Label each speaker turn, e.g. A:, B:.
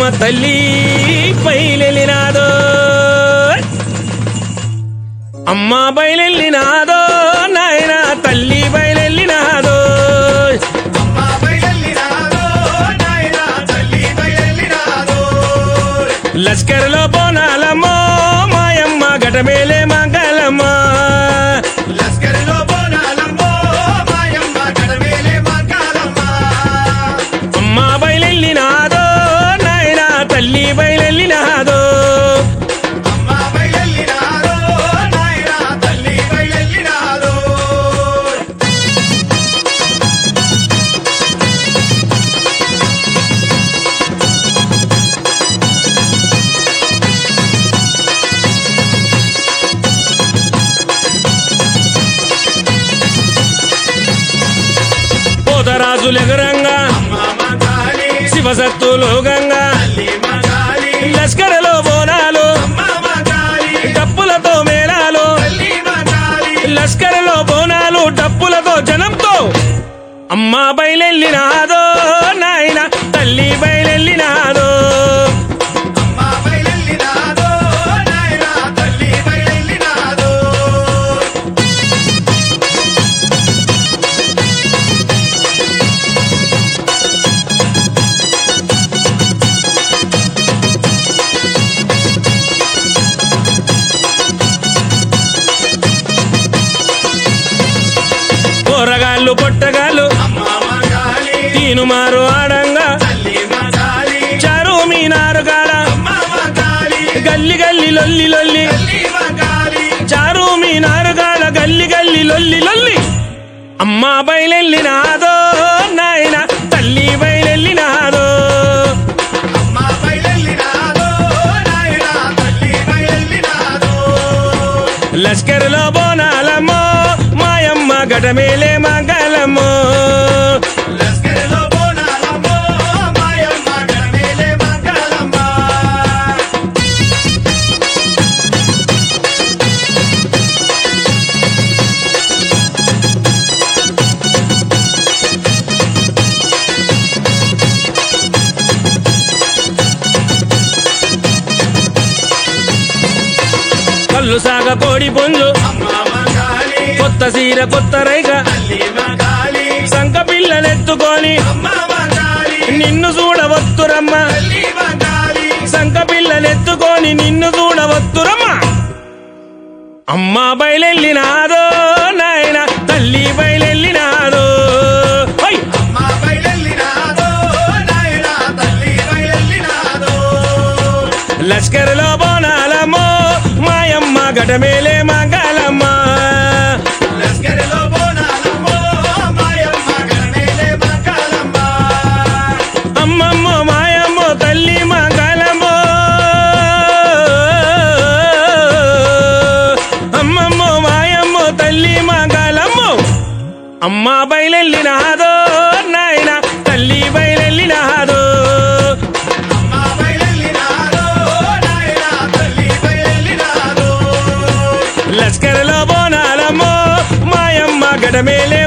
A: తల్లి బయలెళ్ళినాదో అమ్మ బయలెళ్ళినాదో నాయన తల్లి బయలెళ్ళినాదో
B: అమ్మ బయలెల్లినాదో నాయనా తల్లి బయలెల్లినాదో
A: లస్కర్లో బోనాలమ్మో మాయమ్మ గటమేలే మంగళమ్మ
B: లస్కరిలో బోనాలమ్మో మాయమ్మ గడవేలే మంగళమ్మ
A: అమ్మ బయలెళ్ళినాదో నాయన తల్లి బయలెళ్ళినాదో
B: అమ్మ బయలెల్లినాదో నాయనా తల్లి బయలెల్లినాదో
A: పోతరాజులెగరంగా
B: అమ్మ మగాలి
A: శివసత్తులు గంగా
B: తల్లి మగాలి
A: లస్కరలో బోనాలు
B: అమ్మ మగాలి
A: డప్పులతో మేళాలు
B: తల్లి మగాలి
A: లస్కరలో బోనాలు డప్పులతో జనంతో అమ్మ బయలెళ్ళినాదో నాయన తల్లి బయలెళ్ళినాదో
B: అమ్మ బయలెల్లినాదో నాయనా తల్లి బయలెల్లినాదో
A: కూరగాళ్ళు పొట్టగాళ్ళు
B: అమ్మ మగాలి
A: తీనుమారు ఆడంగా
B: తల్లి మగాలి
A: చారు మీనారు కాడ
B: అమ్మ మగాలి
A: గల్లి గల్లి లొల్లి లొల్లి
B: తల్లి మగాలి
A: చారు మీనారు కాడ గల్లి గల్లి లొల్లి లొల్లి అమ్మ బయలెళ్ళినాదో నాయన తల్లి బయలెళ్ళినాదో
B: అమ్మ బయలెల్లినాదో నాయనా తల్లి బయలెల్లినాదో
A: లష్కరులో బోనాలమ్మో మాయమ్మ గటమేలే మంగళమ్మో
B: లస్కరిలో బోనాలమ్మో మాయమ్మ గడమేలే మంగళమ్మ
A: కళ్ళు సాగ కోడి పుంజు
B: అమ్మ మగాలి
A: కొత్త సీర కొత్త రైగ
B: తల్లి మగాలి
A: సంక పిల్లలెత్తుకొని
B: అమ్మ మగాలి
A: నిన్ను చూడవత్తురమ్మ
B: తల్లి మగాలి
A: సంక పిల్లలెత్తుకొని నిన్ను చూడవత్తురమ్మ అమ్మ బయలెళ్ళినాదో నాయన తల్లి బయలెళ్ళినాదో ఓయ్!
B: అమ్మ బయలెల్లినాదో నాయనా తల్లి బయలెల్లినాదో
A: లష్కరులో బోనాలమ్మో మాయమ్మ గటమేలే మంగళమ్మ
B: లస్కరిలో బోనాలమ్మో మాయమ్మ గడమేలే మంగళమ్మ
A: అమ్మమ్మో మాయమ్మో తల్లి మంగళమ్మో అమ్మమ్మో మాయమ్మో తల్లి మంగళమ్మో అమ్మ బయలెళ్ళినాదో నాయన తల్లి బయలెళ్ళినాదో
B: అమ్మ బయలెల్లినాదో నాయనా తల్లి బయలెల్లినాదో
A: లష్కరులో బోనాలమ్మో మాయమ్మ గడమేలే